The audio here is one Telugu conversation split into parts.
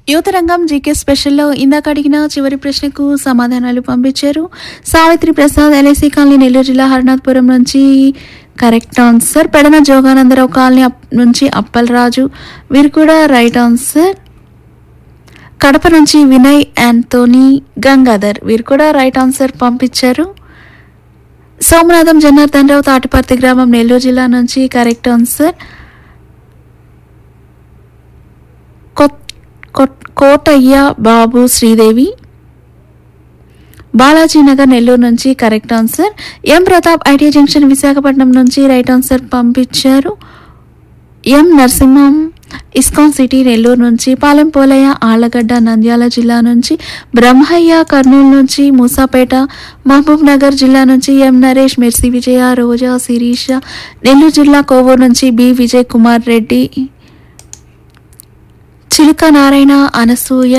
యువత రంగం జీకే స్పెషల్లో ఇందాక అడిగిన చివరి ప్రశ్నకు సమాధానాలు పంపించారు సావిత్రి ప్రసాద్ ఎల్ఐసి కాలనీ నెల్లూరు జిల్లా హరినాథపురం నుంచి correct answer Pedana Joganandarao colony అప్- నుంచి అప్పలరాజు వీరు కూడా రైట్ ఆన్సర్ కడప నుంచి వినయ్ యాంతోనీ గంగాధర్ వీరు కూడా రైట్ ఆన్సర్ పంపించారు సోమనాథం జనార్దన్ రావు తాటిపర్తి గ్రామం నెల్లూరు జిల్లా నుంచి కరెక్ట్ ఆన్సర్ కొత్- కొట్- కోటయ్య బాబు శ్రీదేవి బాలాజీ నగర్ నెల్లూరు నుంచి correct answer M Pratap IT junction Visakhapatnam నుంచి రైట్ ఆన్సర్ పంపించారు M Narasimham ISKCON city Nellore నుంచి పాలెం పోలయ్య ఆళ్లగడ్డ నంద్యాల జిల్లా నుంచి బ్రహ్మయ్య కర్నూలు నుంచి మూసాపేట మహబూబ్ నగర్ జిల్లా నుంచి ఎం నరేష్ మెర్సి విజయ రోజా శిరీష నెల్లూరు జిల్లా కోవూరు నుంచి బి విజయ్ కుమార్ రెడ్డి చిలుక నారాయణ అనసూయ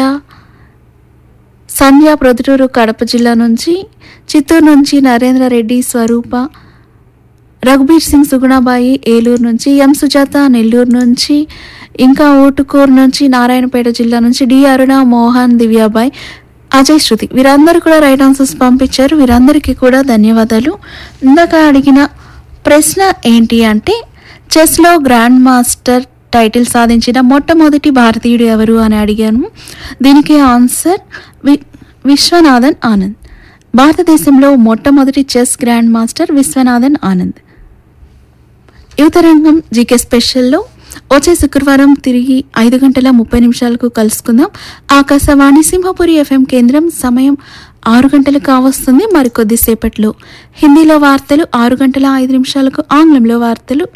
సంధ్య ప్రొద్దుటూరు కడప జిల్లా నుంచి చిత్తూరు నుంచి నరేంద్ర రెడ్డి స్వరూప రఘుబీర్ సింగ్ సుగుణాబాయి ఏలూరు నుంచి ఎం సుజాత నెల్లూరు నుంచి ఇంకా ఊటుకూరు నుంచి నారాయణపేట జిల్లా నుంచి డి అరుణ మోహన్ దివ్యాబాయ్ అజయ్ శృతి వీరందరూ కూడా రైట్ ఆన్సర్స్ పంపించారు వీరందరికీ కూడా ధన్యవాదాలు ఇందాక అడిగిన ప్రశ్న ఏంటి అంటే చెస్లో గ్రాండ్ మాస్టర్ టైటిల్ సాధించిన మొట్టమొదటి భారతీయుడు ఎవరు అని అడిగాను దీనికి ఆన్సర్ వి విశ్వనాథన్ ఆనంద్ భారతదేశంలో మొట్టమొదటి chess grand master Viswanathan Anand Yuvatarangam GK స్పెషల్లో వచ్చే శుక్రవారం తిరిగి ఐదు గంటల ముప్పై నిమిషాలకు కలుసుకుందాం ఆకాశవాణి సింహపురి ఎఫ్ఎం కేంద్రం సమయం ఆరు గంటలు కావస్తుంది మరికొద్దిసేపట్లో హిందీలో వార్తలు ఆరు గంటల ఐదు నిమిషాలకు ఆంగ్లంలో వార్తలు